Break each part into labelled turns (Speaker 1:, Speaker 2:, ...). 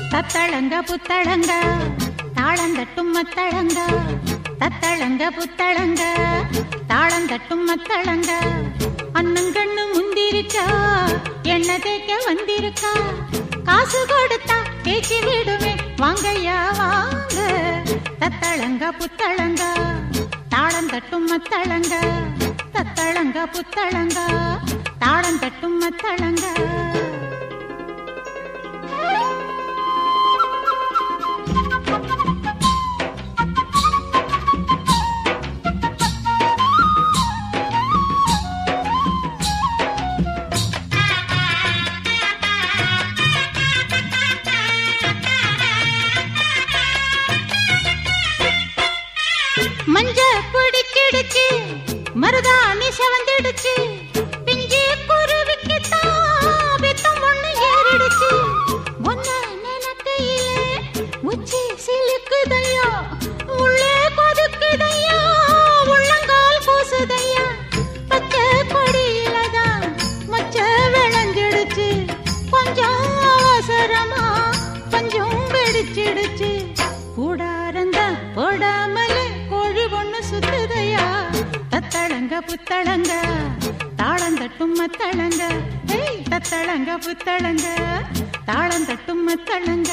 Speaker 1: தத்தளங்க புத்தளங்க தாளந்தட்டும் மத்தளங்க தத்தளங்க புத்தளங்க தாளந்தட்டும் மத்தளங்க அண்ணங்கண்ணு முந்திருக்கா எண்ணெய் தேய்க்க வந்திருக்கா காசு கொடுத்தா தேய்ச்சி விடுமே வாங்கய்யா வாங்க தத்தளங்க புத்தளங்க தாளந்தட்டும் மத்தளங்க தத்தளங்க புத்தளங்க தாளந்தட்டும் மத்தளங்க மஞ்ச பிடிச்சிடுச்சு மருதாணி செவந்திடுச்சு பிஞ்சி குருவிக்கு தாபித்தம் ஒண்ணு ஏறிடுச்சு ஒன்ன நினைக்கையிலே உச்சி சிலுக்குதையா உள்ளே கொதுக்குதையா உள்ளங்கால் கூசுதையா பச்சை கொடியில தான் மச்ச விளைஞ்சிடுச்சு கொஞ்சம் அவசரமா கொஞ்சம் வெடிச்சிடுச்சு கூடாரந்த போடாமலே கோழி ஒண்ணு சுத்துதையா தத்தளங்க புத்தளங்க தாளந்தட்டும் மத்தளங்க ஏய் தத்தளங்க புத்தளங்க தாளந்தட்டும் மத்தளங்க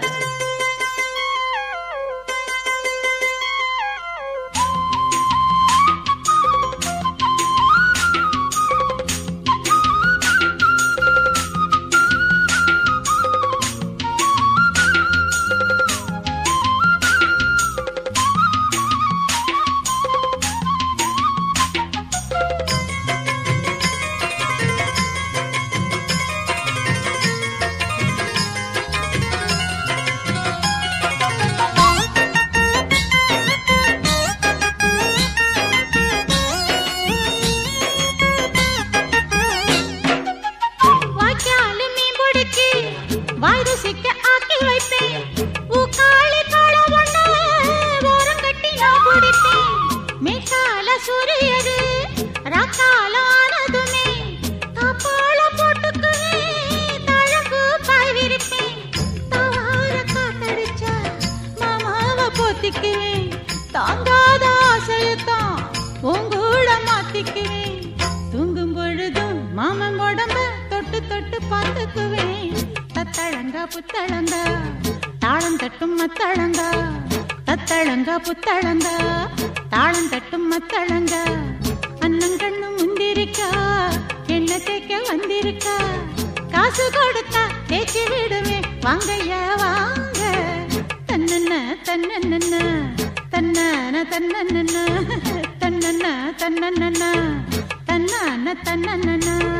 Speaker 1: வாய்க்காலு மீன் பிடிச்சு வாய் ருசிக்க ஆக்கி வைப்பேன் ஊக்காளி காள ஒண்ணு ஓரம் கட்டி நான் குடிப்பேன் மேற்கால சூரியது ராக்கால ஆனதுமே தாப்பாள போட்டுக்குவேன் தழம்பு பாய் விரிப்பேன் தவார காத்தடிச்சா மாமாவை போத்திக்குவேன் தாங்காத ஆசையத்தான் உங்கூட மாத்திக்குவேன் தூங்கும் பொழுதும் மாமன் உடம்ப தொட்டு தொட்டு பார்த்துக்குவேன் தத்தளங்க புத்தளங்க தாளம் தட்டும் மத்தளங்க தத்தளங்க புத்தளங்க தாளம் தட்டும் மத்தளங்க அண்ணங்கண்ணு முந்திருக்கா என்ன தேய்க்க வந்திருக்கா காசு கொடுத்தா தேய்ச்சி விடுவே வாங்கய்யா வாங்க தன்னன்ன தன்னன்ன தன்னான தன்னன்ன தன்னன்ன தன்னன்ன தன்னான தன்னன்ன